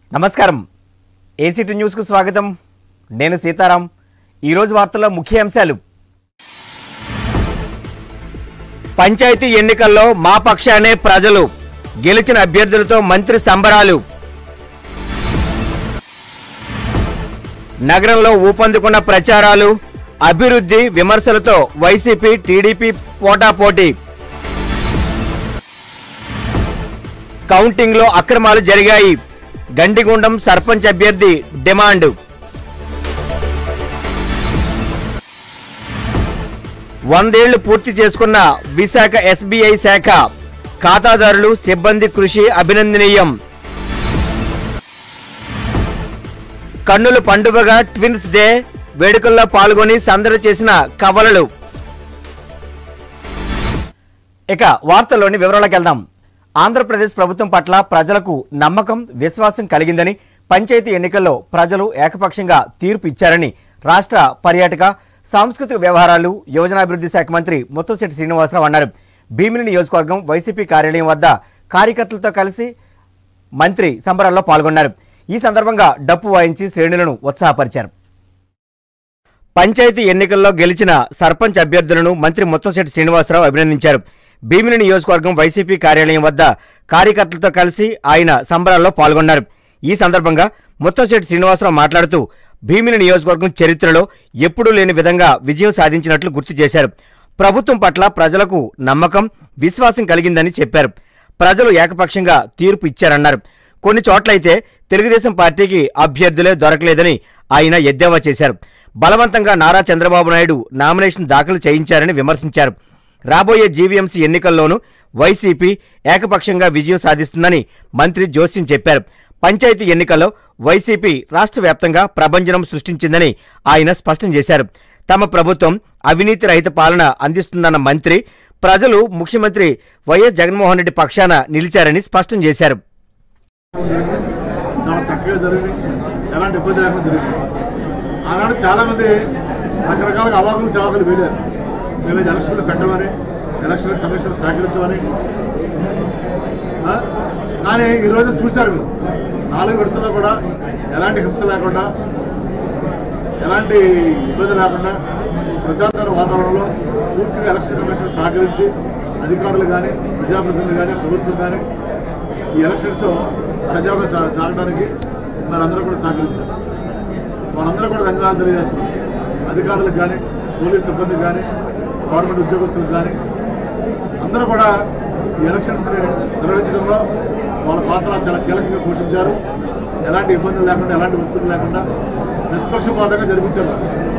నమస్కారం ఏసీటీ న్యూస్కు స్వాగతం నేను సీతారాం ఈరోజు వార్తల్లో ముఖ్య అంశాలు పంచాయతీ ఎన్నికల్లో మా పక్షానే ప్రజలు గెలిచిన అభ్యర్థులతో మంత్రి సంబరాలు నగరంలో ఊపందుకున్న ప్రచారాలు అభివృద్ధి విమర్శలతో వైసీపీ టీడీపీ పోటాపోటీ కౌంటింగ్లో అక్రమాలు జరిగాయి గండిగుండం సర్పంచ్ అభ్యర్థి డిమాండ్ వందేళ్లు పూర్తి చేసుకున్న విశాఖ ఎస్బీఐ శాఖ ఖాతాదారులు సిబ్బంది కృషి అభినందనీయం కన్నుల పండుగగా ట్విన్స్ డే వేడుకల్లో పాల్గొని సందడి చేసిన కవలలు ఇక వార్తల్లోని వివరాలకు వెళ్దాం ఆంధ్రప్రదేశ్ ప్రభుత్వం పట్ల ప్రజలకు నమ్మకం విశ్వాసం కలిగిందని పంచాయతీ ఎన్నికల్లో ప్రజలు ఏకపక్షంగా తీర్పు ఇచ్చారని రాష్ట్ర పర్యాటక సాంస్కృతిక వ్యవహారాలు యువజనాభివృద్ధి శాఖ మంత్రి ముత్తంశెట్టి శ్రీనివాసరావు అన్నారు భీమిలి నియోజకవర్గం వైసీపీ కార్యాలయం వద్ద కార్యకర్తలతో కలిసి మంత్రి సంబరాల్లో పాల్గొన్నారు ఈ సందర్భంగా డప్పు వాయించి శ్రేణులను ఉత్సాహపరిచారు పంచాయతీ ఎన్నికల్లో గెలిచిన సర్పంచ్ అభ్యర్థులను మంత్రి ముత్తంశెట్టి శ్రీనివాసరావు అభినందించారు భీమిలి నియోజకవర్గం వైసీపీ కార్యాలయం వద్ద కార్యకర్తలతో కలిసి ఆయన సంబరాల్లో పాల్గొన్నారు ఈ సందర్భంగా ముత్తంశెట్టి శ్రీనివాసరావు మాట్లాడుతూ భీమిలి నియోజకవర్గం చరిత్రలో ఎప్పుడూ లేని విధంగా విజయం సాధించినట్లు గుర్తు చేశారు ప్రభుత్వం పట్ల ప్రజలకు నమ్మకం విశ్వాసం కలిగిందని చెప్పారు ప్రజలు ఏకపక్షంగా తీర్పు ఇచ్చారన్నారు కొన్ని చోట్లయితే తెలుగుదేశం పార్టీకి అభ్యర్థులే దొరకలేదని ఆయన ఎద్దేవా చేశారు బలవంతంగా నారా చంద్రబాబు నాయుడు నామినేషన్ దాఖలు చేయించారని విమర్శించారు రాబోయే జీవీఎంసీ ఎన్నికల్లోనూ వైసీపీ ఏకపక్షంగా విజయం సాధిస్తుందని మంత్రి జోస్యం చెప్పారు పంచాయతీ ఎన్నికల్లో వైసీపీ రాష్ట్ర వ్యాప్తంగా ప్రభంజనం సృష్టించిందని ఆయన స్పష్టం చేశారు తమ ప్రభుత్వం అవినీతి రహిత పాలన అందిస్తుందన్న మంత్రి ప్రజలు ముఖ్యమంత్రి వైఎస్ జగన్మోహన్ రెడ్డి పక్షాన నిలిచారని స్పష్టం చేశారు చాలా చక్కగా జరిగింది ఎలాంటి ఇబ్బంది లేకుండా జరిగింది ఆనాడు చాలామంది రకరకాల అవాకులు చవాకులు వెళ్ళారు మేము ఇది ఎలక్షన్లు పెట్టమని ఎలక్షన్ కమిషన్ సహకరించమని ఆ? కానీ ఈరోజు చూశారు మీరు నాలుగు విడతలో కూడా ఎలాంటి హింస లేకుండా ఎలాంటి ఇబ్బంది లేకుండా ప్రశాంతమైన వాతావరణంలో పూర్తిగా ఎలక్షన్ కమిషన్ సహకరించి అధికారులు కానీ ప్రజాప్రతినిధులు కానీ ప్రభుత్వం కానీ ఈ ఎలక్షన్స్ సజావుగా సా- సాగడానికి మనందరూ కూడా సహకరించారు వాళ్ళందరూ కూడా ధన్యవాదాలు తెలియజేస్తున్నాం అధికారులకు కానీ పోలీస్ సిబ్బందికి కానీ గవర్నమెంట్ ఉద్యోగస్తులకు కానీ అందరూ కూడా ఈ ఎలక్షన్స్ని నిర్వహించడంలో వాళ్ళ పాత్ర చాలా కీలకంగా పోషించారు ఎలాంటి ఇబ్బందులు లేకుండా ఎలాంటి ఒత్తిడి లేకుండా నిష్పక్షపాతంగా జరిపించారు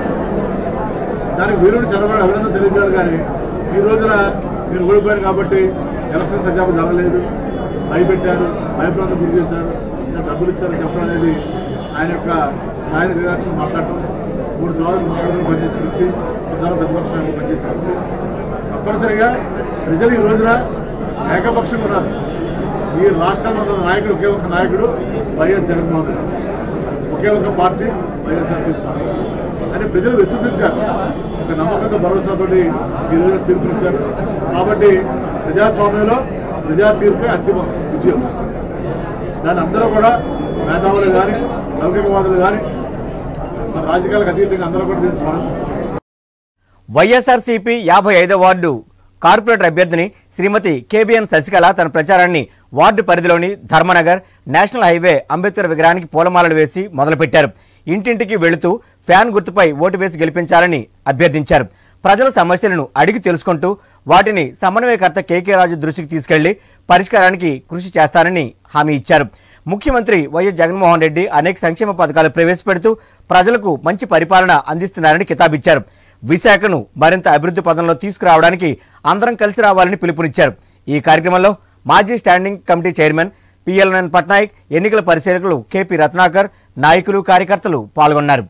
దానికి వీరుడు చంద్రబాబు అభినందన తెలియజేయాలి కానీ ఈ రోజున మీరు ఓడిపోయారు కాబట్టి ఎలక్షన్ సజావు జరగలేదు భయపెట్టారు భయప్రాంతం గురి చేశారు నేను డబ్బులు ఇచ్చారని చెప్పడం అనేది ఆయన యొక్క స్థాయి రియాక్షన్ మాట్లాడటం మూడు సార్లు ముఖ్యమంత్రి పనిచేసిన వ్యక్తి ప్రధాన ప్రతిపక్ష నాయకుడు పనిచేసిన వ్యక్తి తప్పనిసరిగా ప్రజలు ఈ రోజున ఏకపక్షంగా ఉన్నారు ఈ రాష్ట్రంలో ఉన్న నాయకుడు ఒకే ఒక్క నాయకుడు వైఎస్ జగన్మోహన్ రెడ్డి ఒకే ఒక్క పార్టీ వైఎస్ఆర్సీపీ పార్టీ అని ప్రజలు విశ్వసించారు ఒక నమ్మకంతో భరోసాతోటి ఈ రోజున తీర్పునిచ్చారు కాబట్టి ప్రజాస్వామ్యంలో ప్రజా తీర్పే అంతిమ విజయం దాన్ని అందరూ కూడా మేధావులు కానీ లౌకికవాదులు కానీ మన రాజకీయాలకు అతీతంగా అందరూ కూడా దీన్ని స్వాగతించారు వైఎస్ఆర్సీపీ యాభై ఐదో వార్డు కార్పొరేటర్ అభ్యర్థిని శ్రీమతి కేబిఎన్ శశికళ తన ప్రచారాన్ని వార్డు పరిధిలోని ధర్మనగర్ నేషనల్ హైవే అంబేద్కర్ విగ్రహానికి పూలమాలలు వేసి మొదలుపెట్టారు ఇంటింటికి వెళుతూ ఫ్యాన్ గుర్తుపై ఓటు వేసి గెలిపించాలని అభ్యర్థించారు ప్రజల సమస్యలను అడిగి తెలుసుకుంటూ వాటిని సమన్వయకర్త కేకే రాజు దృష్టికి తీసుకెళ్లి పరిష్కారానికి కృషి చేస్తానని హామీ ఇచ్చారు ముఖ్యమంత్రి వైఎస్ జగన్మోహన్ రెడ్డి అనేక సంక్షేమ పథకాలు ప్రవేశపెడుతూ ప్రజలకు మంచి పరిపాలన అందిస్తున్నారని కితాబిచ్చారు విశాఖను మరింత అభివృద్ధి పదంలో తీసుకురావడానికి అందరం కలిసి రావాలని పిలుపునిచ్చారు ఈ కార్యక్రమంలో మాజీ standing committee chairman PLN Patnaik ఎన్నికల పరిశీలకులు కెపి రత్నాకర్ నాయకులు కార్యకర్తలు పాల్గొన్నారు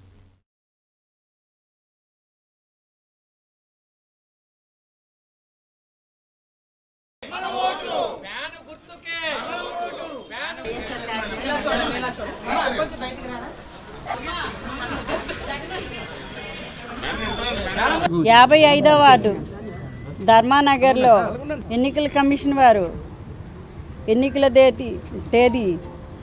ఫ్యాను గుర్తుకే ఫ్యాను కొంచెం బయటకు రారా యాభై ఐదో వార్డు ధర్మానగర్లో ఎన్నికల కమిషన్ వారు ఎన్నికల తేదీ తేదీ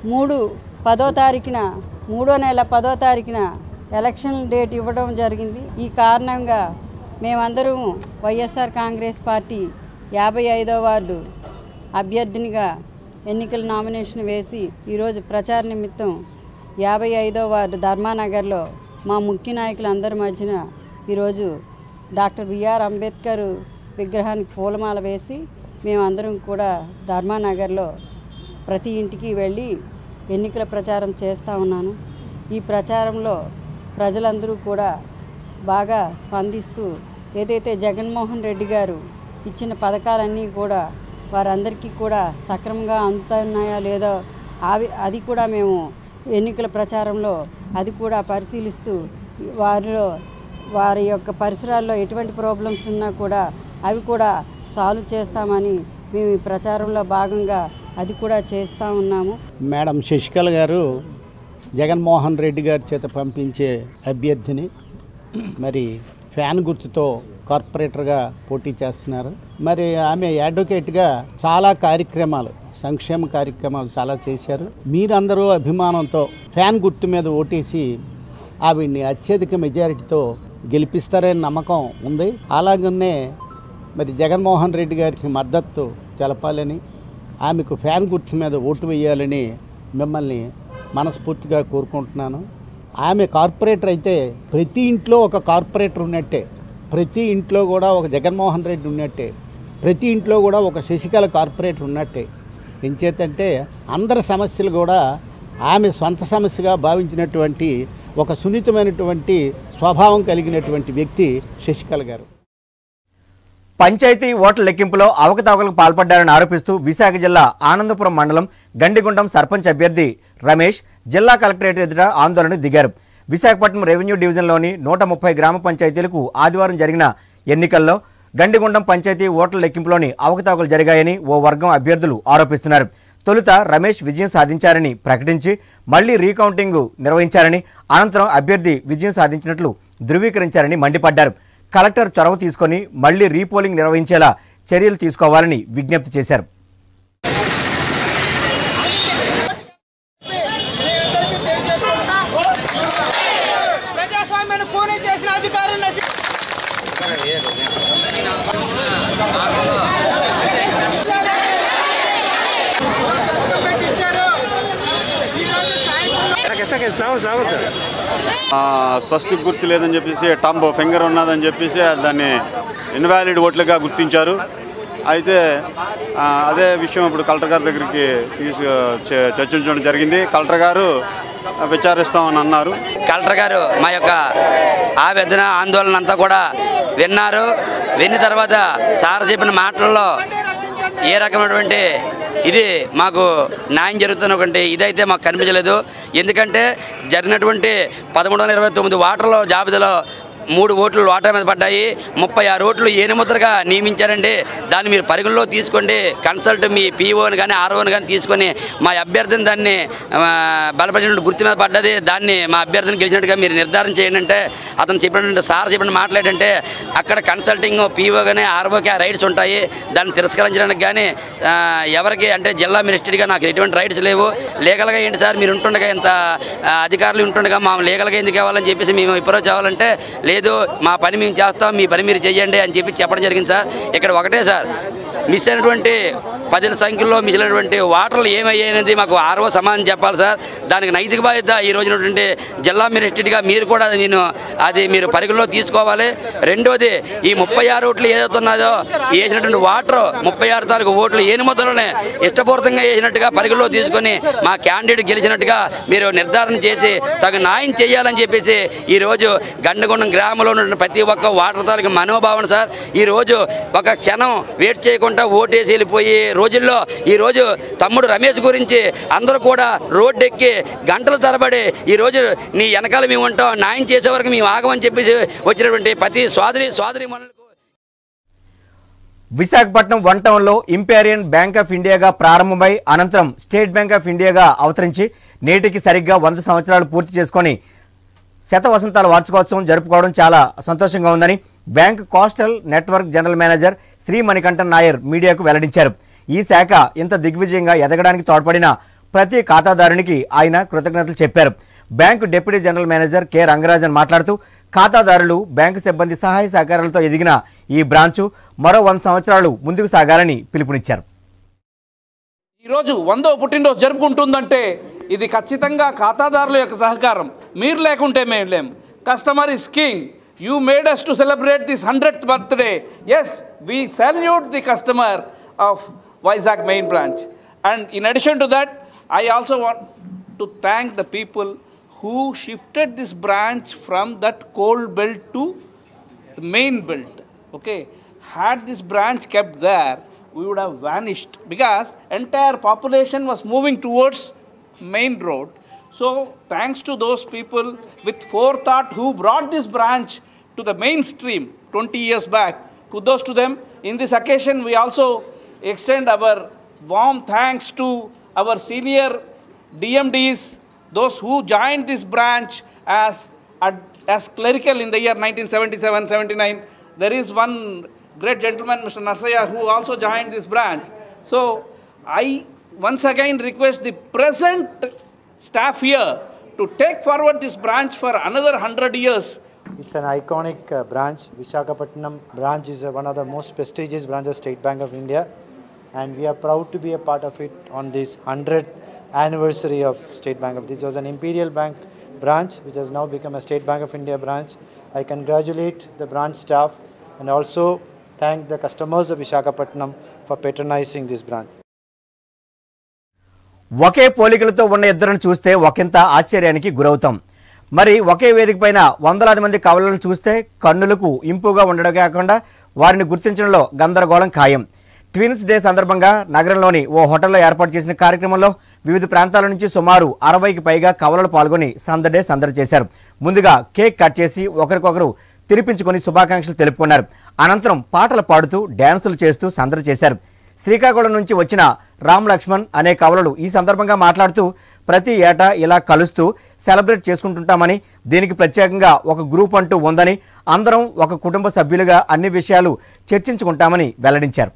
మూడు పదో తారీఖున మూడో నెల పదో తారీఖున ఎలక్షన్ డేట్ ఇవ్వడం జరిగింది ఈ కారణంగా మేమందరం వైఎస్ఆర్ కాంగ్రెస్ పార్టీ యాభై ఐదో వార్డు అభ్యర్థినిగా ఎన్నికల నామినేషన్ వేసి ఈరోజు ప్రచార నిమిత్తం యాభై ఐదో వార్డు ధర్మానగర్లో మా ముఖ్య నాయకులందరి మధ్యన ఈరోజు డాక్టర్ బిఆర్ అంబేద్కర్ విగ్రహానికి పూలమాల వేసి మేమందరం కూడా ధర్మానగర్లో ప్రతి ఇంటికి వెళ్ళి ఎన్నికల ప్రచారం చేస్తూ ఉన్నాను ఈ ప్రచారంలో ప్రజలందరూ కూడా బాగా స్పందిస్తూ ఏదైతే జగన్మోహన్ రెడ్డి గారు ఇచ్చిన పథకాలన్నీ కూడా వారందరికీ కూడా సక్రమంగా అందుతున్నాయా లేదో అవి అది కూడా మేము ఎన్నికల ప్రచారంలో అది కూడా పరిశీలిస్తూ వారిలో వారి యొక్క పరిసరాల్లో ఎటువంటి ప్రాబ్లమ్స్ ఉన్నా కూడా అవి కూడా సాల్వ్ చేస్తామని మేము ఈ ప్రచారంలో భాగంగా అది కూడా చేస్తూ ఉన్నాము మేడం శశికళ గారు జగన్మోహన్ రెడ్డి గారి చేత పంపించే అభ్యర్థిని మరి ఫ్యాన్ గుర్తుతో కార్పొరేటర్గా పోటీ చేస్తున్నారు మరి ఆమె అడ్వకేట్గా చాలా కార్యక్రమాలు సంక్షేమ కార్యక్రమాలు చాలా చేశారు మీరందరూ అభిమానంతో ఫ్యాన్ గుర్తు మీద ఓటేసి ఆవిడ్ని అత్యధిక మెజారిటీతో గెలిపిస్తారనే నమ్మకం ఉంది అలాగనే మరి జగన్మోహన్ రెడ్డి గారికి మద్దతు తెలపాలని ఆమెకు ఫ్యాన్ గుర్తు మీద ఓటు వేయాలని మిమ్మల్ని మనస్ఫూర్తిగా కోరుకుంటున్నాను ఆమె కార్పొరేటర్ అయితే ప్రతి ఇంట్లో ఒక కార్పొరేటర్ ఉన్నట్టే ప్రతి ఇంట్లో కూడా ఒక జగన్మోహన్ రెడ్డి ఉన్నట్టే ప్రతి ఇంట్లో కూడా ఒక శశికళ కార్పొరేటర్ ఉన్నట్టే ఎంచేతంటే అందరి సమస్యలు కూడా ఆమె సొంత సమస్యగా భావించినటువంటి ఒక సున్నితమైనటువంటి స్వభావం కలిగినటువంటి వ్యక్తి శశికళ గారు పంచాయతీ ఓట్ల లెక్కింపులో అవకతవకలకు పాల్పడ్డారని ఆరోపిస్తూ విశాఖ జిల్లా ఆనందపురం మండలం గండిగుండం సర్పంచ్ అభ్యర్థి రమేష్ జిల్లా కలెక్టరేట్ ఎదుట ఆందోళనకు దిగారు విశాఖపట్నం రెవెన్యూ డివిజన్లోని నూట ముప్పై గ్రామ పంచాయతీలకు ఆదివారం జరిగిన ఎన్నికల్లో గండిగుండం పంచాయతీ ఓట్ల లెక్కింపులోని అవకతవకలు జరిగాయని ఓ వర్గం అభ్యర్థులు ఆరోపిస్తున్నారు తొలుత రమేష్ విజయం సాధించారని ప్రకటించి మళ్లీ రీకౌంటింగ్ నిర్వహించారని అనంతరం అభ్యర్థి విజయం సాధించినట్లు ధృవీకరించారని మండిపడ్డారు కలెక్టర్ చొరవ తీసుకొని మళ్లీ రీపోలింగ్ నిర్వహించేలా చర్యలు తీసుకోవాలని విజ్ఞప్తి చేశారు ప్రజాస్వామ్యాన్ని కూనీ చేసిన అధికారులు నశి- పెట్టించారు ఈరోజు సాయంత్రం ఆ, స్వస్తిక్ గుర్తు లేదని చెప్పేసి టంబ్ ఫింగర్ ఉన్నదని చెప్పేసి దాన్ని ఇన్వాలిడ్ ఓట్లుగా గుర్తించారు అయితే ఆ, అదే విషయం ఇప్పుడు కలెక్టర్ గారి దగ్గరికి తీసు చ- చర్చించడం జరిగింది కలెక్టర్ గారు విచారిస్తామని అన్నారు కలెక్టర్ గారు మా యొక్క ఆవేదన ఆందోళన అంతా కూడా విన్నారు విన్న తర్వాత సార్ చెప్పిన మాటల్లో ఏ రకమైనటువంటి ఇది మాకు న్యాయం జరుగుతున్నటువంటి ఇదైతే మాకు కనిపించలేదు ఎందుకంటే జరిగినటువంటి పదమూడు వందల ఇరవై తొమ్మిది వాటర్లో జాబితాలో మూడు ఓట్లు వాటర్ మీద పడ్డాయి ముప్పై ఆరు ఓట్లు ఏనుముద్రగా నియమించారండి దాన్ని మీరు పరిగణలో తీసుకోండి కన్సల్ట్ మీ పీఓని కానీ ఆర్ఓని కానీ తీసుకొని మా అభ్యర్థిని దాన్ని ఆ, బలపరిచిన గుర్తు మీద పడ్డది దాన్ని మా అభ్యర్థిని గెలిచినట్టుగా మీరు నిర్ధారణ చేయండి అంటే అతను చెప్పినటువంటి సార్ చెప్పిన మాటలు ఏంటంటే అక్కడ కన్సల్టింగ్ పీఓ కానీ ఆర్ఓకి ఆ రైట్స్ ఉంటాయి దాన్ని తిరస్కరించడానికి కానీ ఆ, ఎవరికి అంటే జిల్లా మినిస్ట్రీగా నాకు ఎటువంటి రైట్స్ లేవు లీగల్గా ఏంటి సార్ మీరు ఉంటుండగా ఇంత ఆ, అధికారులు ఉంటుండగా మా లీగల్గా ఎందుకు కావాలని చెప్పేసి మేము అప్రోచ్ అవ్వాలంటే లేదు మా పని మేము చేస్తాం మీ పని మీరు చేయండి అని చెప్పి చెప్పడం జరిగింది సార్ ఇక్కడ ఒకటే సార్ మిస్ అయినటువంటి పదుల సంఖ్యలో మిస్ అయినటువంటి వాటర్లు ఏమయ్యాయనేది మాకు ఆర్ఓ సమాధానం చెప్పాలి సార్ దానికి నైతిక బాధ్యత ఈ రోజునటువంటి జిల్లా మినిస్ట్రీగా మీరు కూడా నేను అది మీరు పరిగణలో తీసుకోవాలి రెండోది ఈ ముప్పై ఆరు ఓట్లు ఏదైతే ఉన్నదో వేసినటువంటి వాటర్ ముప్పై ఆరు తాలూకు ఓట్లు ఏని మొదలనే ఇష్టపూర్తంగా వేసినట్టుగా పరిగణలో తీసుకొని మా క్యాండిడేట్ గెలిచినట్టుగా మీరు నిర్ధారణ చేసి తగు న్యాయం చేయాలని చెప్పేసి ఈ రోజు గండగొండం గ్రామంలో ఉన్న ప్రతి ఒక్క వాటర్ తాలూకు మనోభావన సార్ ఈ రోజు ఒక క్షణం వెయిట్ చేయకుండా ఓటేసి వెళ్ళిపోయి రోజుల్లో ఈ రోజు తమ్ముడు రమేష్ గురించి అందరూ కూడా రోడ్డు ఎక్కి గంటల తరబడి ఈ రోజు నీ వెనకాల మేము ఉంటాం న్యాయం చేసే వరకు మేము ఆగమని చెప్పేసి వచ్చినటువంటి ప్రతి సోదరి సోదరి మనులకు విశాఖపట్నం వన్ టౌన్లో ఇంపీరియన్ బ్యాంక్ ఆఫ్ ఇండియాగా ప్రారంభమై అనంతరం స్టేట్ బ్యాంక్ ఆఫ్ ఇండియాగా అవతరించి నేటికి సరిగ్గా వంద సంవత్సరాలు పూర్తి చేసుకొని శత వసంతాల వార్షికోత్సవం జరుపుకోవడం చాలా సంతోషంగా ఉందని bank coastal network general manager Shri Manikantan Nair మీడియాకు వెల్లడించారు ఈ శాఖ ఇంత దిగ్విజయంగా ఎదగడానికి తోడ్పడిన ప్రతి ఖాతాదారునికి ఆయన కృతజ్ఞతలు చెప్పారు bank deputy general manager K Rangarajan మాట్లాడుతూ ఖాతాదారులు బ్యాంకు సిబ్బంది సహాయ సహకారాలతో ఎదిగిన ఈ బ్రాంచు మరో వంద సంవత్సరాలు ముందుకు సాగాలని పిలుపునిచ్చారు ఈరోజు వందో పుట్టినరోజు జరుపుకుంటుందంటే ఇది ఖచ్చితంగా ఖాతాదారుల యొక్క సహకారం మీరు లేకుంటే మేము లేం customer is king you made us to celebrate this hundred birthday as we salute the customer of Vizag main branch and in addition to that I also want to thank the people who shifted this branch from that cold belt to the main build okay had this branch kept there we would have vanished because entire population was moving towards main road so thanks to those people with forethought who brought this branch to the mainstream 20 years back kudos to them in this occasion we also extend our warm thanks to our senior dmds those who joined this branch as ad- as clerical in the year 1977-79. There is one great gentleman, Mr. Narsaya, who also joined this branch. So I once again request the present staff here to take forward this branch for another 100 years. It's an iconic uh, branch. Visakhapatnam branch is uh, one of the most prestigious branches of State Bank of India, and we are proud to be a part of it on this 100th anniversary of State Bank of. This was an Imperial Bank branch, which has now become a State Bank of India branch. I congratulate the branch staff and also thank the customers of Visakhapatnam for patronizing this branch. ఒకే పోలికలతో ఉన్న ఇద్దరిని చూస్తే ఒకంత ఆశ్చర్యానికి గురవుతాం మరి ఒకే వేదిక పైన వందలాది మంది కవలను చూస్తే కన్నులకు ఇంపుగా ఉండడం కాకుండా వారిని గుర్తించడంలో గందరగోళం ఖాయం ట్విన్స్ డే సందర్భంగా నగరంలోని ఓ హోటల్లో ఏర్పాటు చేసిన కార్యక్రమంలో వివిధ ప్రాంతాల నుంచి సుమారు అరవైకి పైగా కవలలు పాల్గొని సందడే సందడి చేశారు ముందుగా కేక్ కట్ చేసి ఒకరికొకరు తినిపించుకొని శుభాకాంక్షలు తెలుపుకున్నారు అనంతరం పాటలు పాడుతూ డ్యాన్సులు చేస్తూ సందడి చేశారు శ్రీకాకుళం నుంచి వచ్చిన రామ్ లక్ష్మణ్ అనే కవలలు ఈ సందర్భంగా మాట్లాడుతూ ప్రతి ఏటా ఇలా కలుస్తూ సెలబ్రేట్ చేసుకుంటుంటామని దీనికి ప్రత్యేకంగా ఒక గ్రూప్ అంటూ ఉందని అందరం ఒక కుటుంబ సభ్యులుగా అన్ని విషయాలు చర్చించుకుంటామని వెల్లడించారు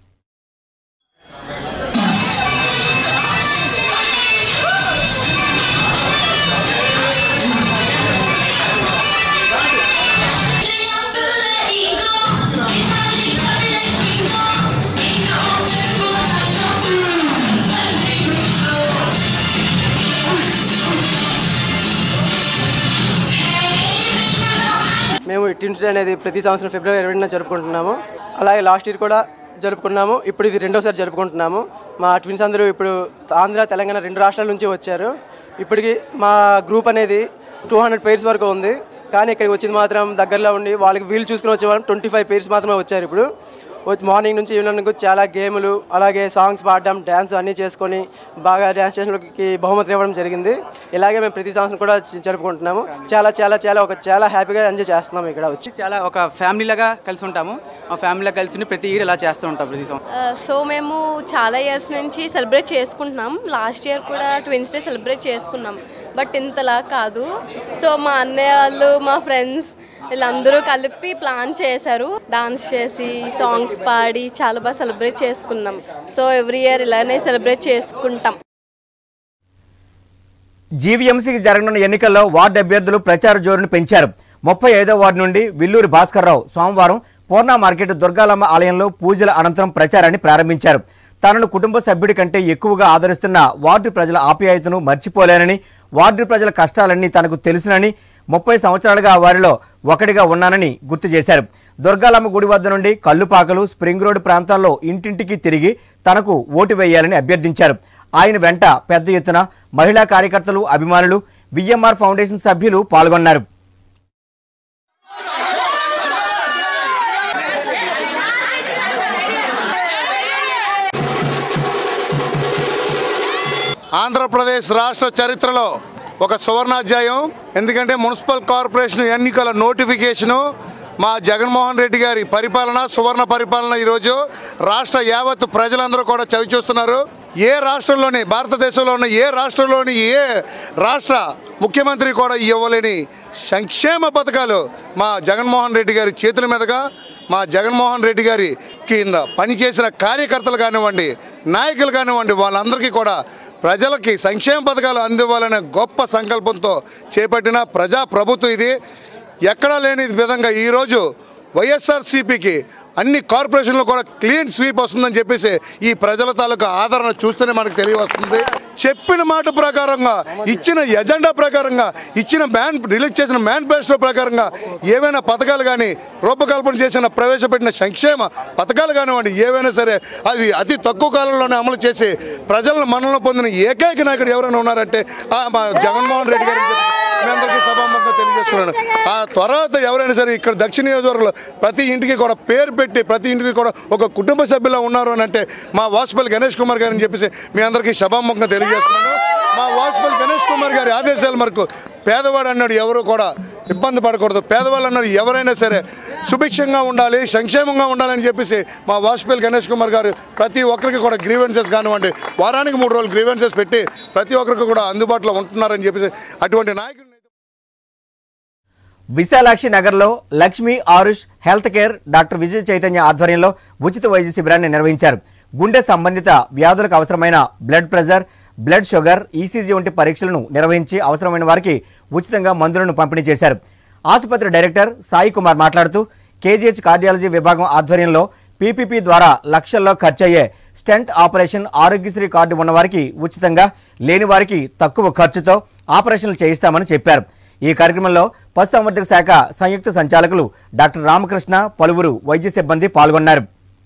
మేము ఈ ట్విన్స్ డే అనేది ప్రతి సంవత్సరం ఫిబ్రవరి ఇరవైన జరుపుకుంటున్నాము అలాగే లాస్ట్ ఇయర్ కూడా జరుపుకున్నాము ఇప్పుడు ఇది రెండోసారి జరుపుకుంటున్నాము మా ట్విన్స్ అందరూ ఇప్పుడు ఆంధ్ర తెలంగాణ రెండు రాష్ట్రాల నుంచి వచ్చారు ఇప్పటికి మా గ్రూప్ అనేది టూ హండ్రెడ్ పేర్స్ వరకు ఉంది కానీ ఇక్కడికి వచ్చింది మాత్రం దగ్గరలో ఉండి వాళ్ళకి వీలు చూసుకుని వచ్చే వాళ్ళు ట్వంటీ ఫైవ్ పేర్స్ మాత్రమే వచ్చారు ఇప్పుడు వచ్చి మార్నింగ్ నుంచి ఈవినింగ్ వరకు చాలా గేములు అలాగే సాంగ్స్ పాడడం డ్యాన్స్ అన్నీ చేసుకొని బాగా డ్యాన్స్ చేసినకి బహుమతులు ఇవ్వడం జరిగింది ఇలాగే మేము ప్రతి సంవత్సరం కూడా జ- జరుపుకుంటున్నాము చాలా చాలా చాలా ఒక చాలా హ్యాపీగా ఎంజాయ్ చేస్తున్నాము ఇక్కడ వచ్చి చాలా ఒక ఫ్యామిలీలాగా కలిసి ఉంటాము ఆ ఫ్యామిలీలా కలిసి ఉండి ప్రతి ఇయర్ ఇలా చేస్తూ ఉంటాం ప్రతి సంవత్సరం సో మేము చాలా ఇయర్స్ నుంచి సెలబ్రేట్ చేసుకుంటున్నాం లాస్ట్ ఇయర్ కూడా ట్విన్స్ డే సెలబ్రేట్ చేసుకున్నాం బట్ ఇంతలా కాదు సో మా అన్నయ్య వాళ్ళు మా ఫ్రెండ్స్ వీళ్ళందరూ కలిపి ప్లాన్ చేశారు డాన్స్ చేసి సాంగ్స్ పాడి చాలా బాగా సెలబ్రేట్ చేసుకున్నాం సో ఎవ్రీ ఇయర్ ఇలానే సెలబ్రేట్ చేసుకుంటాం జీవీఎంసీకి జరగనున్న ఎన్నికల్లో వార్డు అభ్యర్థులు ప్రచార జోరును పెంచారు ముప్పై ఐదో వార్డు నుండి విల్లూరి భాస్కర్రావు సోమవారం పూర్ణ మార్కెట్ దుర్గాలమ్మ ఆలయంలో పూజల అనంతరం ప్రచారాన్ని ప్రారంభించారు తనను కుటుంబ సభ్యుడి కంటే ఎక్కువగా ఆదరిస్తున్న వార్డు ప్రజల ఆప్యాయతను మర్చిపోలేనని వార్డు ప్రజల కష్టాలన్నీ తనకు తెలుసునని ముప్పై సంవత్సరాలుగా వారిలో ఒకటిగా ఉన్నానని గుర్తు చేశారు దుర్గాలమ్మ గుడి వద్ద నుండి కల్లుపాకలు స్ప్రింగ్ రోడ్ ప్రాంతాల్లో ఇంటింటికి తిరిగి తనకు ఓటు వేయాలని అభ్యర్థించారు ఆయన వెంట పెద్ద ఎత్తున మహిళా కార్యకర్తలు అభిమానులు విఎంఆర్ ఫౌండేషన్ సభ్యులు పాల్గొన్నారు ఆంధ్రప్రదేశ్ రాష్ట్ర చరిత్రలో ఒక సువర్ణాధ్యాయం ఎందుకంటే మున్సిపల్ కార్పొరేషన్ ఎన్నికల నోటిఫికేషను మా జగన్మోహన్ రెడ్డి గారి పరిపాలన సువర్ణ పరిపాలన ఈరోజు రాష్ట్ర యావత్ ప్రజలందరూ కూడా చవి చూస్తున్నారు ఏ రాష్ట్రంలోని భారతదేశంలో ఉన్న ఏ రాష్ట్రంలోని ఏ రాష్ట్ర ముఖ్యమంత్రి కూడా ఇవ్వలేని సంక్షేమ పథకాలు మా జగన్మోహన్ రెడ్డి గారి చేతుల మీదుగా మా జగన్మోహన్ రెడ్డి గారి కింద పనిచేసిన కార్యకర్తలు కానివ్వండి నాయకులు కానివ్వండి వాళ్ళందరికీ కూడా ప్రజలకి సంక్షేమ పథకాలు అందివ్వాలనే గొప్ప సంకల్పంతో చేపట్టిన ప్రజా ప్రభుత్వం ఇది ఎక్కడా లేని విధంగా ఈరోజు వైఎస్ఆర్సీపీకి అన్ని కార్పొరేషన్లు కూడా క్లీన్ స్వీప్ వస్తుందని చెప్పేసి ఈ ప్రజల తాలూకా ఆదరణ చూస్తేనే మనకు తెలియవస్తుంది చెప్పిన మాట ప్రకారంగా ఇచ్చిన ఎజెండా ప్రకారంగా ఇచ్చిన మ్యాన్ రిలీజ్ చేసిన మేనిఫెస్టో ప్రకారంగా ఏవైనా పథకాలు కానీ రూపకల్పన చేసిన ప్రవేశపెట్టిన సంక్షేమ పథకాలు కానివ్వండి ఏవైనా సరే అవి అతి తక్కువ కాలంలోనే అమలు చేసి ప్రజలను మనలో పొందిన ఏకైక నాయకుడు ఎవరైనా ఉన్నారంటే ఆ మా జగన్మోహన్ రెడ్డి గారు మీ అందరికీ సభాముఖంగా తెలియజేస్తున్నాను ఆ తర్వాత ఎవరైనా సరే ఇక్కడ దక్షిణ నియోజకవర్గంలో ప్రతి ఇంటికి కూడా పేరు పెట్టి ప్రతి ఇంటికి కూడా ఒక కుటుంబ సభ్యులా ఉన్నారు అని అంటే మా వాసుపల్లి గణేష్ కుమార్ గారు అని చెప్పేసి మీ అందరికీ సభాముఖంగా తెలియజేస్తున్నాను మా వాసుపల్లి గణేష్ కుమార్ గారి ఆదేశాల మేరకు పేదవాడు అన్నాడు ఎవరు కూడా ఇబ్బంది పడకూడదు పేదవాళ్ళు అన్నారు ఎవరైనా సరే సుభిక్షంగా ఉండాలి సంక్షేమంగా ఉండాలని చెప్పేసి మా వాజ్పేయి గణేష్ కుమార్ గారు ప్రతి ఒక్కరికి కూడా గ్రీవెన్సెస్ కానివ్వండి వారానికి మూడు రోజులు గ్రీవెన్సెస్ పెట్టి ప్రతి ఒక్కరికి కూడా అందుబాటులో ఉంటున్నారని చెప్పేసి అటువంటి నాయకులు విశాలాక్షి నగర్లో Lakshmi Aarush health care doctor Vijay Chaitanya ఆధ్వర్యంలో ఉచిత వైద్య శిబిరాన్ని నిర్వహించారు గుండె సంబంధిత వ్యాధులకు అవసరమైన blood pressure blood sugar ECG వంటి పరీక్షలను నిర్వహించి అవసరమైన వారికి ఉచితంగా మందులను పంపిణీ చేశారు ఆసుపత్రి డైరెక్టర్ సాయి కుమార్ మాట్లాడుతూ కేజీహెచ్ కార్డియాలజీ విభాగం ఆధ్వర్యంలో పీపీపీ ద్వారా లక్షల్లో ఖర్చయ్యే స్టెంట్ ఆపరేషన్ ఆరోగ్యశ్రీ కార్డు ఉన్నవారికి ఉచితంగా లేని వారికి తక్కువ ఖర్చుతో ఆపరేషన్లు చేయిస్తామని చెప్పారు ఈ కార్యక్రమంలో పశుసంవర్ధక శాఖ సంయుక్త సంచాలకులు డాక్టర్ రామకృష్ణ పలువురు వైద్య సిబ్బంది పాల్గొన్నారు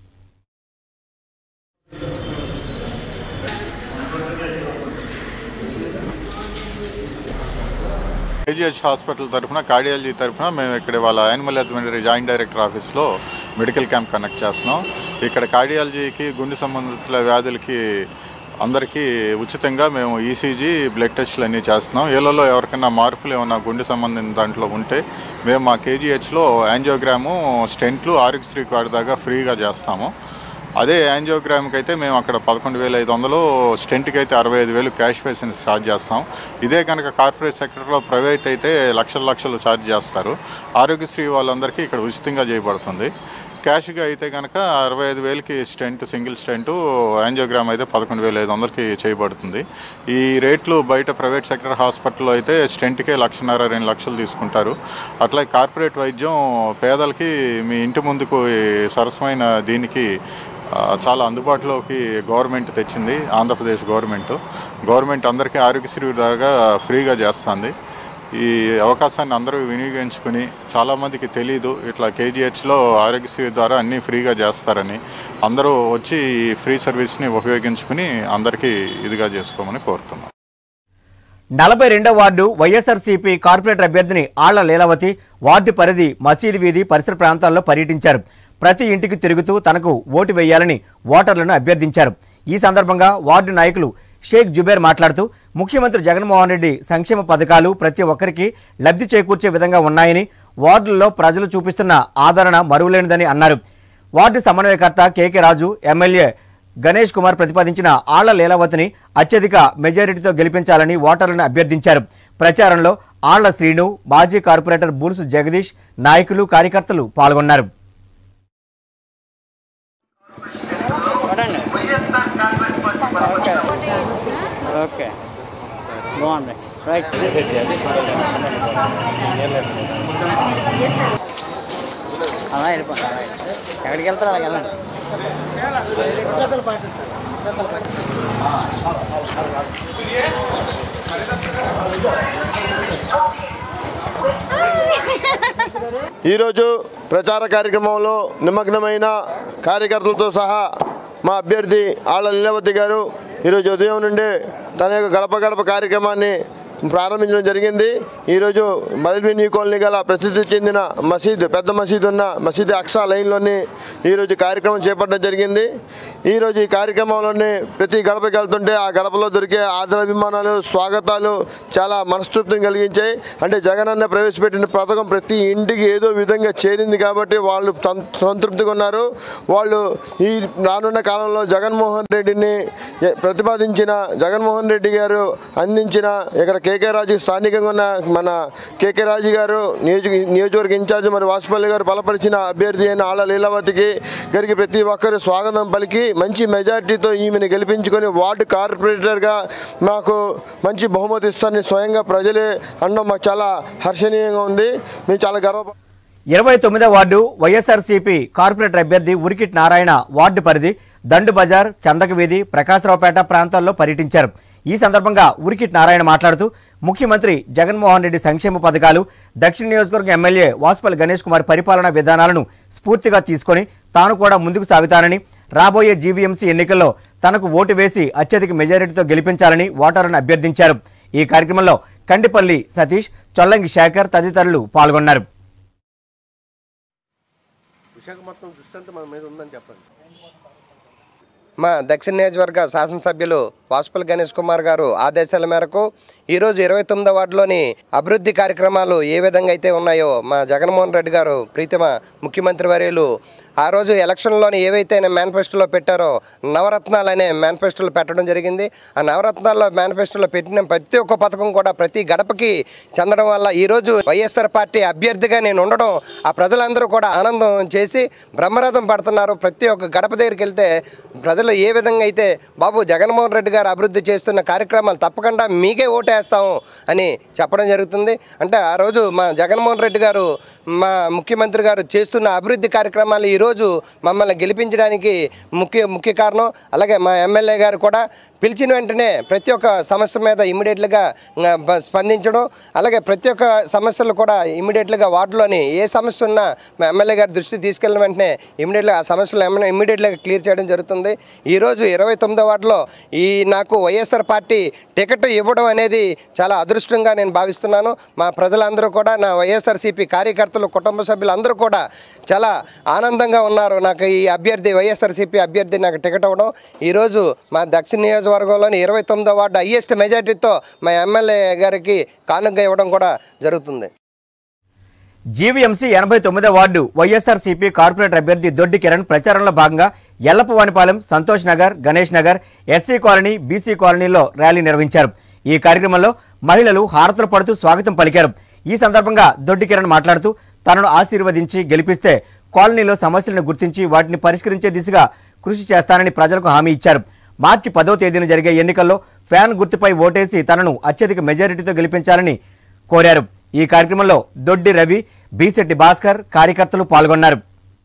కేజీహెచ్ హాస్పిటల్ తరఫున కార్డియాలజీ తరఫున మేము ఇక్కడ వాళ్ళ యానిమల్ హస్బెండరీ జాయింట్ డైరెక్టర్ ఆఫీస్లో మెడికల్ క్యాంప్ కండక్ట్ చేస్తున్నాం ఇక్కడ కార్డియాలజీకి గుండె సంబంధిత వ్యాధులకి అందరికీ ఉచితంగా మేము ఈసీజీ బ్లడ్ టెస్ట్లు అన్నీ చేస్తున్నాం ఏళ్ళలో ఎవరికైనా మార్పులు ఏమైనా గుండె సంబంధించిన దాంట్లో ఉంటే మేము మా కేజీహెచ్లో యాంజియోగ్రాము స్టెంట్లు ఆరోగ్యశ్రీ కార్డు దాకా ఫ్రీగా చేస్తాము అదే యాంజియోగ్రామ్కి అయితే మేము అక్కడ పదకొండు వేల ఐదు వందలు స్టెంట్కి అయితే అరవై ఐదు వేలు క్యాష్ పేసెంట్ ఛార్జ్ చేస్తాం ఇదే కనుక కార్పొరేట్ సెక్టర్లో ప్రైవేట్ అయితే లక్షల లక్షలు ఛార్జ్ చేస్తారు ఆరోగ్యశ్రీ వాళ్ళందరికీ ఇక్కడ ఉచితంగా చేయబడుతుంది క్యాష్గా అయితే కనుక అరవై ఐదు వేలకి స్టెంట్ సింగిల్ స్టెంట్ యాంజియోగ్రామ్ అయితే పదకొండు వేల ఐదు వందలకి చేయబడుతుంది ఈ రేట్లు బయట ప్రైవేట్ సెక్టర్ హాస్పిటల్లో అయితే స్టెంట్కే లక్షన్నర రెండు లక్షలు తీసుకుంటారు అట్లా కార్పొరేట్ వైద్యం పేదలకి మీ ఇంటి ముందుకు ఈ సరసమైన దీనికి ఆ, చాలా అందుబాటులోకి గవర్నమెంట్ తెచ్చింది ఆంధ్రప్రదేశ్ గవర్నమెంట్ గవర్నమెంట్ అందరికీ ఆరోగ్యశ్రీ ద్వారా ఫ్రీగా చేస్తుంది ఈ అవకాశాన్ని అందరూ వినియోగించుకుని చాలామందికి తెలియదు ఇట్లా కేజీహెచ్లో ఆరోగ్యశ్రీ ద్వారా అన్నీ ఫ్రీగా చేస్తారని అందరూ వచ్చి ఈ ఫ్రీ సర్వీస్ని ఉపయోగించుకుని అందరికీ ఇదిగా చేసుకోమని కోరుతున్నాం నలభై రెండో వార్డు వైఎస్ఆర్సీపీ కార్పొరేటర్ అభ్యర్థిని ఆళ్ల లీలావతి వార్డు పరిధి మసీదు వీధి పరిసర ప్రాంతాల్లో పర్యటించారు ప్రతి ఇంటికి తిరుగుతూ తనకు ఓటు వేయాలని ఓటర్లను అభ్యర్థించారు ఈ సందర్భంగా వార్డు నాయకులు షేక్ జుబేర్ మాట్లాడుతూ ముఖ్యమంత్రి జగన్మోహన్ రెడ్డి సంక్షేమ పథకాలు ప్రతి ఒక్కరికి లబ్ధి చేకూర్చే విధంగా ఉన్నాయని వార్డుల్లో ప్రజలు చూపిస్తున్న ఆదరణ మరువలేనిదని అన్నారు వార్డు సమన్వయకర్త కేకే రాజు ఎమ్మెల్యే గణేష్ కుమార్ ప్రతిపాదించిన ఆళ్ల లీలావతిని అత్యధిక మెజారిటీతో గెలిపించాలని ఓటర్లను అభ్యర్థించారు ప్రచారంలో ఆళ్ల శ్రీను మాజీ కార్పొరేటర్ బుల్స్ జగదీష్ నాయకులు కార్యకర్తలు పాల్గొన్నారు ఓకే బాగుంది రైట్ అలా వెళ్ళిపోతా ఎక్కడికి వెళ్తారు అలా వెళ్ళండి ఈరోజు ప్రచార కార్యక్రమంలో నిమగ్నమైన కార్యకర్తలతో సహా మా అభ్యర్థి ఆళ్ళ లీలావతి గారు ఈరోజు ఉదయం నుండి తన యొక్క గడప గడప కార్యక్రమాన్ని ప్రారంభించడం జరిగింది ఈరోజు మల్వీ న్యూ కాలనీ గల ప్రసిద్ధి చెందిన మసీద్ పెద్ద మసీద్ ఉన్న మసీద్ అక్సా లైన్లోని ఈరోజు కార్యక్రమం చేపట్టడం జరిగింది ఈరోజు ఈ కార్యక్రమంలోని ప్రతి గడపకి వెళ్తుంటే ఆ గడపలో దొరికే ఆదరాభిమానాలు స్వాగతాలు చాలా మనస్తృప్తిని కలిగించాయి అంటే జగనన్న ప్రవేశపెట్టిన పథకం ప్రతి ఇంటికి ఏదో విధంగా చేరింది కాబట్టి వాళ్ళు సం- సంతృప్తిగా ఉన్నారు వాళ్ళు ఈ రానున్న కాలంలో జగన్మోహన్ రెడ్డిని ఎ- ప్రతిపాదించిన జగన్మోహన్ రెడ్డి గారు అందించిన ఇక్కడ కేకే రాజు స్థానికంగా ఉన్న మన కేకే రాజు గారు నియోజక నియోజకవర్గ ఇన్ఛార్జ్ మరి వాసుపల్లి గారు బలపరిచిన అభ్యర్థి అయిన ఆళ్ళ లీలావతికి గారికి ప్రతి ఒక్కరు స్వాగతం పలికి మంచి మెజారిటీతో ఈమెను గెలిపించుకొని వార్డు కార్పొరేటర్గా మాకు మంచి బహుమతి ఇస్తారని స్వయంగా ప్రజలే అనడం మాకు చాలా హర్షణీయంగా ఉంది మేము చాలా గర్వ ఇరవై తొమ్మిదో వార్డు వైఎస్ఆర్సీపీ కార్పొరేటర్ అభ్యర్థి ఉరికిట్ నారాయణ వార్డు పరిధి దండు బజార్ చందక వీధి ప్రకాశరావుపేట ప్రాంతాల్లో పర్యటించారు ఈ సందర్భంగా ఉరికిట్ నారాయణ మాట్లాడుతూ ముఖ్యమంత్రి జగన్మోహన్ రెడ్డి సంక్షేమ పథకాలు దక్షిణ నియోజకవర్గం ఎమ్మెల్యే వాసుపల్లి గణేష్ కుమార్ పరిపాలనా విధానాలను స్ఫూర్తిగా తీసుకొని తాను కూడా ముందుకు సాగుతానని రాబోయే జీవీఎంసీ ఎన్నికల్లో తనకు ఓటు వేసి అత్యధిక మెజారిటీతో గెలిపించాలని ఓటర్లను అభ్యర్థించారు ఈ కార్యక్రమంలో కండిపల్లి సతీష్ చొల్లంగి శేఖర్ తదితరులు పాల్గొన్నారు విశాఖపట్నం దృష్టి అంతా మన మీద ఉందని చెప్పండి మా దక్షిణ నియోజకవర్గ శాసనసభ్యులు వాసుపల్లి గణేష్ కుమార్ గారు ఆదేశాల మేరకు ఈరోజు ఇరవై తొమ్మిదో వార్డులోని అభివృద్ధి కార్యక్రమాలు ఏ విధంగా అయితే ఉన్నాయో మా జగన్మోహన్ రెడ్డి గారు ప్రీతమ ముఖ్యమంత్రి వర్యులు ఆ రోజు ఎలక్షన్లోని ఏవైతే ఆయన మేనిఫెస్టోలో పెట్టారో నవరత్నాలు అనే మేనిఫెస్టోలో పెట్టడం జరిగింది ఆ నవరత్నాల్లో మేనిఫెస్టోలో పెట్టిన ప్రతి ఒక్క పథకం కూడా ప్రతి గడపకి చెందడం వల్ల ఈరోజు వైఎస్ఆర్ పార్టీ అభ్యర్థిగా నేను ఉండడం ఆ ప్రజలందరూ కూడా ఆనందం చేసి బ్రహ్మరథం పడుతున్నారు ప్రతి ఒక్క గడప దగ్గరికి వెళ్తే ప్రజలు ఏ విధంగా అయితే బాబు జగన్మోహన్ రెడ్డి గారు అభివృద్ధి చేస్తున్న కార్యక్రమాలు తప్పకుండా మీకే ఓటేస్తాము అని చెప్పడం జరుగుతుంది అంటే ఆ రోజు మా జగన్మోహన్ రెడ్డి గారు మా ముఖ్యమంత్రి గారు చేస్తున్న అభివృద్ధి కార్యక్రమాలు ఈరోజు మమ్మల్ని గెలిపించడానికి ముఖ్య ముఖ్య కారణం అలాగే మా ఎమ్మెల్యే గారు కూడా పిలిచిన వెంటనే ప్రతి ఒక్క సమస్య మీద ఇమ్మీడియట్లుగా స్పందించడం అలాగే ప్రతి ఒక్క సమస్యలు కూడా ఇమ్మీడియట్లుగా వార్డులోని ఏ సమస్య ఉన్నా మా ఎమ్మెల్యే గారి దృష్టికి తీసుకెళ్ళిన వెంటనే ఇమ్మీడియట్గా ఆ సమస్యలు ఏమైనా ఇమ్మీడియట్గా క్లియర్ చేయడం జరుగుతుంది ఈరోజు ఇరవై తొమ్మిదో వార్డులో ఈ నాకు వైఎస్ఆర్ పార్టీ టికెట్ ఇవ్వడం అనేది చాలా అదృష్టంగా నేను భావిస్తున్నాను మా ప్రజలందరూ కూడా నా వైఎస్ఆర్సీపీ కార్యకర్తలు కుటుంబ సభ్యులు అందరూ కూడా చాలా ఆనందంగా ఉన్నారు నాకు ఈ అభ్యర్థి వైఎస్ఆర్సీపీ అభ్యర్థి నాకు టికెట్ అవ్వడం ఈరోజు మా దక్షిణ నియోజకవర్గంలోని ఇరవై తొమ్మిదో వార్డు హయ్యెస్ట్ మెజార్టీతో మా ఎమ్మెల్యే గారికి కానుక ఇవ్వడం కూడా జరుగుతుంది జీవీఎంసీ ఎనభై తొమ్మిదో వార్డు వైఎస్ఆర్సీపీ కార్పొరేటర్ అభ్యర్థి దొడ్డి కిరణ్ ప్రచారంలో భాగంగా Yellappavanipalem Santosh Nagar Ganesh Nagar SC colony BC కాలనీలో ర్యాలీ నిర్వహించారు ఈ కార్యక్రమంలో మహిళలు హారతులు పడుతూ స్వాగతం పలికారు ఈ సందర్భంగా దొడ్డి కిరణ్ మాట్లాడుతూ తనను ఆశీర్వదించి గెలిపిస్తే కాలనీలో సమస్యలను గుర్తించి వాటిని పరిష్కరించే దిశగా కృషి చేస్తానని ప్రజలకు హామీ ఇచ్చారు మార్చి పదో తేదీన జరిగే ఎన్నికల్లో ఫ్యాన్ గుర్తుపై ఓటేసి తనను అత్యధిక మెజారిటీతో గెలిపించాలని కోరారు ఈ కార్యక్రమంలో దొడ్డి రవి బీశెట్టి భాస్కర్ కార్యకర్తలు పాల్గొన్నారు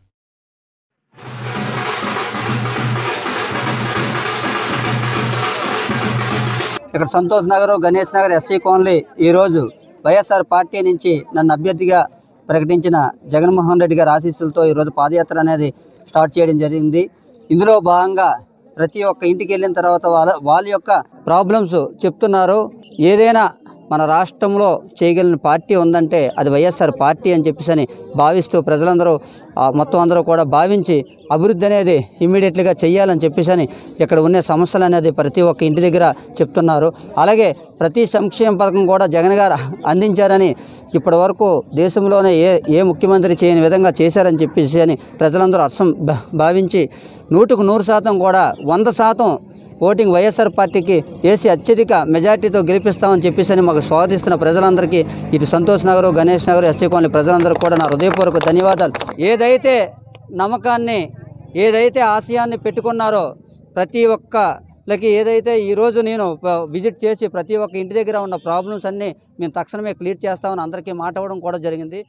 ఇక్కడ సంతోష్ నగర్ గణేష్ నగర్ ఎస్సీ కాలనీ ఈరోజు వైఎస్ఆర్ పార్టీ నుంచి నన్ను అభ్యర్థిగా ప్రకటించిన జగన్మోహన్ రెడ్డి గారి ఆశీస్సులతో ఈరోజు పాదయాత్ర అనేది స్టార్ట్ చేయడం జరిగింది ఇందులో భాగంగా ప్రతి ఒక్క ఇంటికి వెళ్ళిన తర్వాత వాళ్ళ వాళ్ళ యొక్క ప్రాబ్లమ్స్ చెప్తున్నారు ఏదైనా మన రాష్ట్రంలో చేయగలిగిన పార్టీ ఉందంటే అది వైఎస్ఆర్ పార్టీ అని చెప్పేసి అని భావిస్తూ ప్రజలందరూ ఆ, మొత్తం అందరూ కూడా భావించి అభివృద్ధి అనేది ఇమ్మీడియట్లీగా చేయాలని చెప్పేసి అని ఇక్కడ ఉన్న సమస్యలు అనేది ప్రతి ఒక్క ఇంటి దగ్గర చెప్తున్నారు అలాగే ప్రతి సంక్షేమ పథకం కూడా జగన్ గారు అందించారని ఇప్పటి వరకు దేశంలోనే ఏ ఏ ముఖ్యమంత్రి చేయని విధంగా చేశారని చెప్పేసి అని ప్రజలందరూ అర్థం భా- భావించి నూటుకు నూరు శాతం కూడా వంద శాతం ఓటింగ్ వైఎస్ఆర్ పార్టీకి వేసి అత్యధిక మెజార్టీతో గెలిపిస్తామని చెప్పేసి అని మాకు స్వాగతిస్తున్న ప్రజలందరికీ ఇటు సంతోష్ నగర్ గణేష్ నగర్ ఎస్సీ కాలనీ ప్రజలందరూ కూడా నా హృదయపూర్వక ధన్యవాదాలు ఏదైతే నమ్మకాన్ని ఏదైతే ఆశయాన్ని పెట్టుకున్నారో ప్రతి ఒక్కలకి ఏదైతే ఈరోజు నేను ప- విజిట్ చేసి ప్రతి ఒక్క ఇంటి దగ్గర ఉన్న ప్రాబ్లమ్స్ అన్నీ మేము తక్షణమే క్లియర్ చేస్తామని అందరికీ మాట ఇవ్వడం కూడా జరిగింది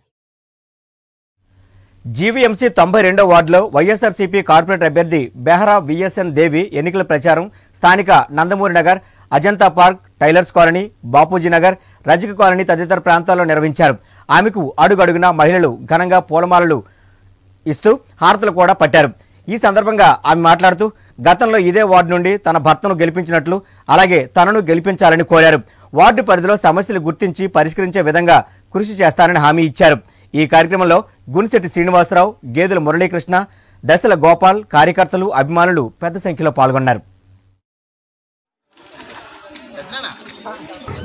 జీవీఎంసీ తొంభై రెండో వార్డులో వైఎస్ఆర్సీపీ కార్పొరేటర్ అభ్యర్థి బెహరా విఎస్ఎన్ దేవి ఎన్నికల ప్రచారం స్థానిక Nandamuri Nagar Ajanta park tailors colony Bapuji Nagar Rajaka colony తదితర ప్రాంతాల్లో నిర్వహించారు ఆమెకు అడుగడుగున మహిళలు ఘనంగా పూలమాలలు ఇస్తూ హారతులు కూడా పట్టారు ఈ సందర్భంగా ఆమె మాట్లాడుతూ గతంలో ఇదే వార్డు నుండి తన భర్తను గెలిపించినట్లు అలాగే తనను గెలిపించాలని కోరారు వార్డు పరిధిలో సమస్యలు గుర్తించి పరిష్కరించే విధంగా కృషి చేస్తానని హామీ ఇచ్చారు ఈ కార్యక్రమంలో గునిశెట్టి శ్రీనివాసరావు గేదెల మురళీకృష్ణ దశల గోపాల్ కార్యకర్తలు అభిమానులు పెద్ద సంఖ్యలో పాల్గొన్నారు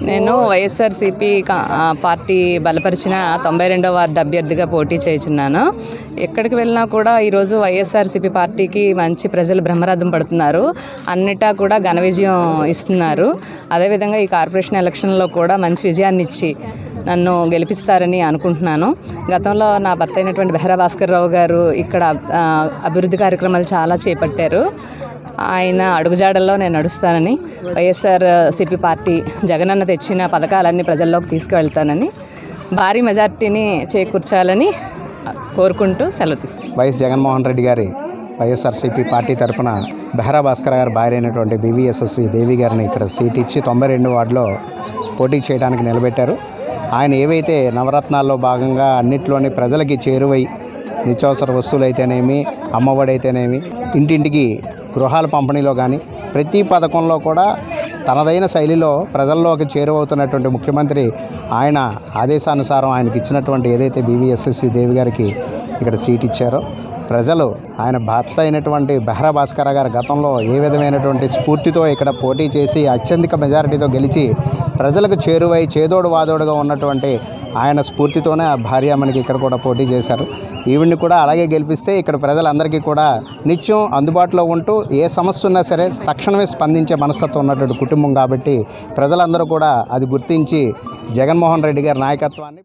నేను వైఎస్ఆర్సీపీ కా- ఆ, పార్టీ బలపరిచిన తొంభై రెండవ వార్డు అభ్యర్థిగా పోటీ చేయుచున్నాను ఎక్కడికి వెళ్ళినా కూడా ఈరోజు వైఎస్ఆర్సీపీ పార్టీకి మంచి ప్రజలు బ్రహ్మరథం పడుతున్నారు అన్నిటా కూడా ఘన విజయం ఇస్తున్నారు అదేవిధంగా ఈ కార్పొరేషన్ ఎలక్షన్లో కూడా మంచి విజయాన్ని ఇచ్చి నన్ను గెలిపిస్తారని అనుకుంటున్నాను గతంలో నా భర్త అయినటువంటి బెహరా భాస్కర్ రావు గారు ఇక్కడ ఆ, అభివృద్ధి కార్యక్రమాలు చాలా చేపట్టారు ఆయన అడుగుజాడల్లో నేను నడుస్తానని వైఎస్ఆర్ సిపి పార్టీ జగనన్న తెచ్చిన పథకాలన్నీ ప్రజల్లోకి తీసుకువెళ్తానని భారీ మెజార్టీని చేకూర్చాలని కోరుకుంటూ సెలవు తీసుకుంటాను వైఎస్ జగన్మోహన్ రెడ్డి గారి వైఎస్ఆర్సీపీ పార్టీ తరపున బెహరా భాస్కర్ గారి భార్య అయినటువంటి బీవీఎస్ఎస్వి దేవి గారిని ఇక్కడ సీట్ ఇచ్చి తొంభై రెండు వార్డులో పోటీ చేయడానికి నిలబెట్టారు ఆయన ఏవైతే నవరత్నాల్లో భాగంగా అన్నిట్లోని ప్రజలకి చేరువై నిత్యావసర వస్తువులు అయితేనేమి అమ్మఒడి అయితేనేమి ఇంటింటికి గృహాల పంపిణీలో కానీ ప్రతి పథకంలో కూడా తనదైన శైలిలో ప్రజల్లోకి చేరువవుతున్నటువంటి ముఖ్యమంత్రి ఆయన ఆదేశానుసారం ఆయనకి ఇచ్చినటువంటి ఏదైతే బీవీఎస్ఎస్సి దేవి గారికి ఇక్కడ సీట్ ఇచ్చారో ప్రజలు ఆయన భర్త అయినటువంటి బెహ్రా భాస్కర్ గారు గతంలో ఏ విధమైనటువంటి స్ఫూర్తితో ఇక్కడ పోటీ చేసి అత్యధిక మెజారిటీతో గెలిచి ప్రజలకు చేరువై చేదోడు వాదోడుగా ఉన్నటువంటి ఆయన స్ఫూర్తితోనే ఆ భార్య మనకి ఇక్కడ కూడా పోటీ చేశారు ఈవిడ్ని కూడా అలాగే గెలిపిస్తే ఇక్కడ ప్రజలందరికీ కూడా నిత్యం అందుబాటులో ఉంటూ ఏ సమస్య ఉన్నా సరే తక్షణమే స్పందించే మనస్తత్వం ఉన్నటువంటి కుటుంబం కాబట్టి ప్రజలందరూ కూడా అది గుర్తించి జగన్మోహన్ రెడ్డి గారి నాయకత్వాన్ని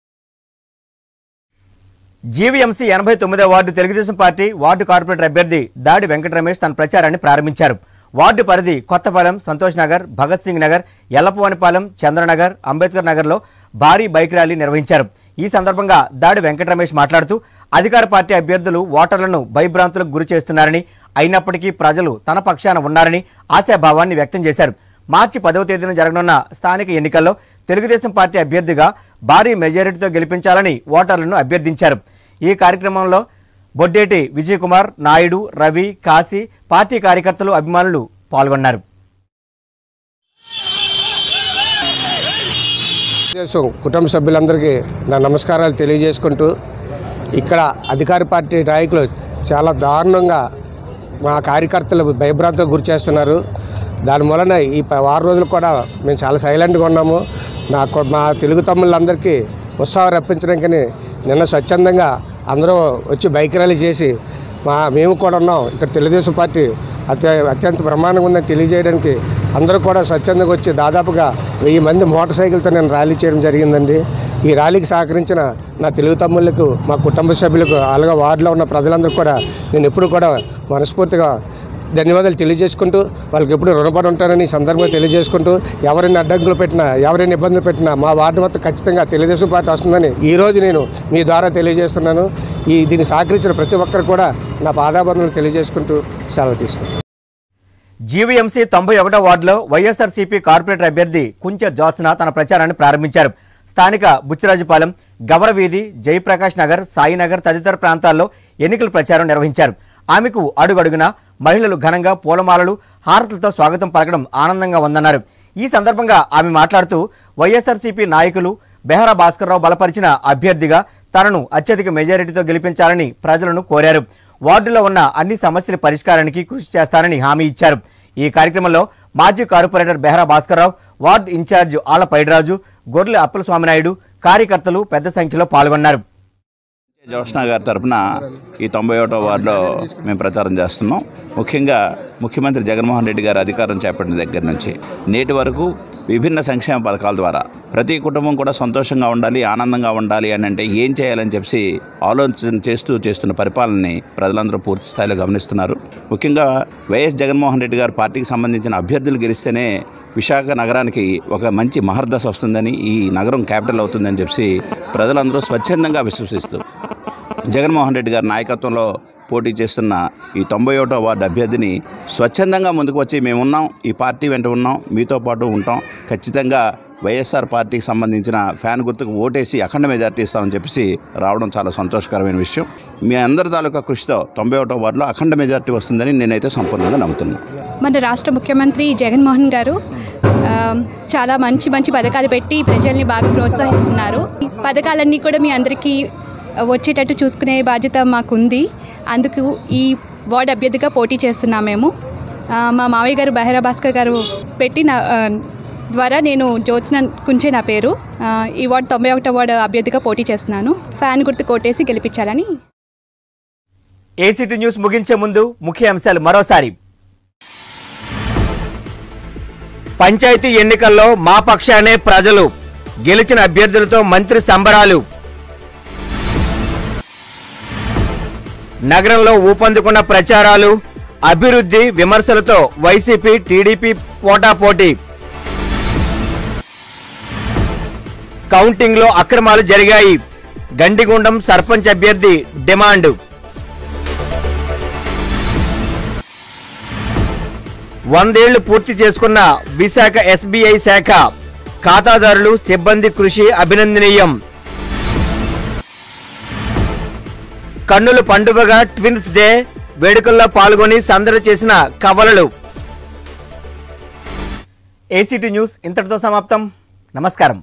జీవీఎంసీ ఎనభై తొమ్మిదో ward Telugu Desam party ward corporator అభ్యర్థి దాడి వెంకట రమేష్ తన ప్రచారాన్ని ప్రారంభించారు వార్డు పరిధి కొత్తపాలెం సంతోష్ నగర్ భగత్ సింగ్ నగర్ ఎల్లపవానిపాలెం చంద్రనగర్ అంబేద్కర్ నగర్లో భారీ బైక్ ర్యాలీ నిర్వహించారు ఈ సందర్భంగా దాడి వెంకట రమేష్ మాట్లాడుతూ అధికార పార్టీ అభ్యర్థులు ఓటర్లను భయభ్రాంతులకు గురి చేస్తున్నారని అయినప్పటికీ ప్రజలు తన పక్షాన ఉన్నారని ఆశాభావాన్ని వ్యక్తం చేశారు మార్చి పదవ తేదీన జరగనున్న స్థానిక ఎన్నికల్లో తెలుగుదేశం పార్టీ అభ్యర్థిగా భారీ మెజారిటీతో గెలిపించాలని ఓటర్లను అభ్యర్థించారు ఈ కార్యక్రమంలో బొడ్డేటి విజయకుమార్ నాయుడు రవి కాశీ పార్టీ కార్యకర్తలు అభిమానులు పాల్గొన్నారు తెలుగుదేశం కుటుంబ సభ్యులందరికీ నా నమస్కారాలు తెలియజేసుకుంటూ ఇక్కడ అధికార పార్టీ నాయకులు చాలా దారుణంగా మా కార్యకర్తలు భయభ్రాంతికి గురి చేస్తున్నారు దాని వలన ఈ ప- వారం రోజులు కూడా మేము చాలా సైలెంట్గా ఉన్నాము నా కొ- మా తెలుగు తమ్ముళ్ళందరికీ ఉత్సాహం రప్పించడానికి నిన్న స్వచ్ఛందంగా అందరూ వచ్చి బైక్ ర్యాలీ చేసి మా మేము కూడా ఉన్నాం ఇక్కడ తెలుగుదేశం పార్టీ అత్య అత్యంత బ్రహ్మాండంగా ఉందని తెలియజేయడానికి అందరూ కూడా స్వచ్ఛందంగా వచ్చి దాదాపుగా వెయ్యి మంది మోటార్ సైకిల్తో నేను ర్యాలీ చేయడం జరిగిందండి ఈ ర్యాలీకి సహకరించిన నా తెలుగు తమ్ముళ్ళకు మా కుటుంబ సభ్యులకు అలాగే వార్డులో ఉన్న ప్రజలందరూ కూడా నేను ఎప్పుడు కూడా మనస్ఫూర్తిగా ధన్యవాదాలు తెలియజేసుకుంటూ వాళ్ళకి ఎప్పుడు రుణపడి ఉంటానని ఈ సందర్భంగా తెలియజేసుకుంటూ ఎవరైనా అడ్డంకులు పెట్టినా ఎవరైనా ఇబ్బందులు పెట్టినా మా వార్డు మొత్తం ఖచ్చితంగా తెలుగుదేశం పార్టీ వస్తుందని ఈ రోజు నేను మీ ద్వారా తెలియజేస్తున్నాను ఈ దీన్ని సహకరించిన ప్రతి ఒక్కరు కూడా నా పాదాబంధనలు తెలియజేసుకుంటూ సెలవు తీసుకుంటాను జీవీఎంసీ తొంభై ఒకటో వార్డులో వైఎస్ఆర్సీపీ కార్పొరేటర్ అభ్యర్థి కుంచె జ్యోత్స్న తన ప్రచారాన్ని ప్రారంభించారు స్థానిక బుచ్చిరాజుపాలెం గవరవీధి జయప్రకాష్ నగర్ సాయినగర్ తదితర ప్రాంతాల్లో ఎన్నికల ప్రచారం నిర్వహించారు ఆమెకు అడుగడుగున మహిళలు ఘనంగా పూలమాలలు హారతులతో స్వాగతం పలకడం ఆనందంగా ఉందన్నారు ఈ సందర్భంగా ఆమె మాట్లాడుతూ వైఎస్ఆర్సీపీ నాయకులు బెహరా భాస్కర్రావు బలపరిచిన అభ్యర్థిగా తనను అత్యధిక మెజారిటీతో గెలిపించాలని ప్రజలను కోరారు వార్డులో ఉన్న అన్ని సమస్యల పరిష్కారానికి కృషి చేస్తానని హామీ ఇచ్చారు ఈ కార్యక్రమంలో మాజీ corporator Behara Bhaskarrao ward in charge Alla Paidiraju Gorrela Appala Swami Naidu కార్యకర్తలు పెద్ద సంఖ్యలో పాల్గొన్నారు జోష్నా గారి తరపున ఈ తొంభై ఒకటో వార్డులో మేము ప్రచారం చేస్తున్నాం ముఖ్యంగా ముఖ్యమంత్రి జగన్మోహన్ రెడ్డి గారు అధికారం చేపట్టిన దగ్గర నుంచి నేటి వరకు విభిన్న సంక్షేమ పథకాల ద్వారా ప్రతి కుటుంబం కూడా సంతోషంగా ఉండాలి ఆనందంగా ఉండాలి అని అంటే ఏం చేయాలని చెప్పి ఆలోచన చేస్తూ చేస్తున్న పరిపాలనని ప్రజలందరూ పూర్తి స్థాయిలో గమనిస్తున్నారు ముఖ్యంగా వైఎస్ జగన్మోహన్ రెడ్డి గారు పార్టీకి సంబంధించిన అభ్యర్థులు గెలిస్తేనే విశాఖ నగరానికి ఒక మంచి మహర్దశ వస్తుందని ఈ నగరం క్యాపిటల్ అవుతుందని చెప్పి ప్రజలందరూ స్వచ్ఛందంగా విశ్వసిస్తూ జగన్మోహన్ రెడ్డి గారి నాయకత్వంలో పోటీ చేస్తున్న ఈ తొంభై ఒకటో వార్డు అభ్యర్థిని స్వచ్ఛందంగా ముందుకు వచ్చి మేము ఉన్నాం ఈ పార్టీ వెంట ఉన్నాం మీతో పాటు ఉంటాం ఖచ్చితంగా వైఎస్ఆర్ పార్టీకి సంబంధించిన ఫ్యాన్ గుర్తుకు ఓటేసి అఖండ మెజార్టీ ఇస్తామని చెప్పేసి రావడం చాలా సంతోషకరమైన విషయం మీ అందరి తాలూకా కృషితో తొంభై ఒకటో వార్డులో అఖండ మెజార్టీ వస్తుందని నేనైతే సంపూర్ణంగా నమ్ముతున్నాను మన రాష్ట్ర ముఖ్యమంత్రి జగన్మోహన్ గారు ఆ, చాలా మంచి మంచి పథకాలు పెట్టి ప్రజల్ని బాగా ప్రోత్సహిస్తున్నారు ఈ పథకాలన్నీ కూడా మీ అందరికీ వచ్చేటట్టు చూసుకునే బాధ్యత మాకుంది అందుకు ఈ వార్డు అభ్యర్థిగా పోటీ చేస్తున్నాం మేము ఆ, మా మావయ్య గారు బహిరా భాస్కర్ గారు పెట్టిన ఆ, ద్వారా నేను జ్యోత్స్న కుంచే నా పేరు ఆ, ఈ వార్డు తొంభై ఒకటో వార్డు అభ్యర్థిగా పోటీ చేస్తున్నాను ఫ్యాన్ గుర్తు కొట్టేసి గెలిపించాలని ఏసీటీ న్యూస్ ముగించే ముందు ముఖ్య అంశాలు మరోసారి పంచాయతీ ఎన్నికల్లో మా పక్షానే ప్రజలు గెలిచిన అభ్యర్థులతో మంత్రి సంబరాలు నగరంలో ఊపందుకున్న ప్రచారాలు అభివృద్ధి విమర్శలతో వైసీపీ టీడీపీ పోటాపోటీ కౌంటింగ్లో అక్రమాలు జరిగాయి గండిగుండం సర్పంచ్ అభ్యర్థి డిమాండ్ వందేళ్లు పూర్తి చేసుకున్న విశాఖ ఎస్బీఐ శాఖ ఖాతాదారులు సిబ్బంది కృషి అభినందనీయం కన్నుల పండుగగా ట్విన్స్ డే వేడుకల్లో పాల్గొని సందడి చేసిన కవలలు ఏసీటీ న్యూస్ ఇంతటితో సమాప్తం నమస్కారం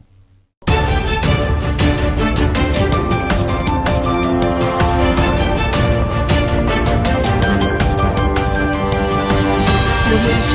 Thank you.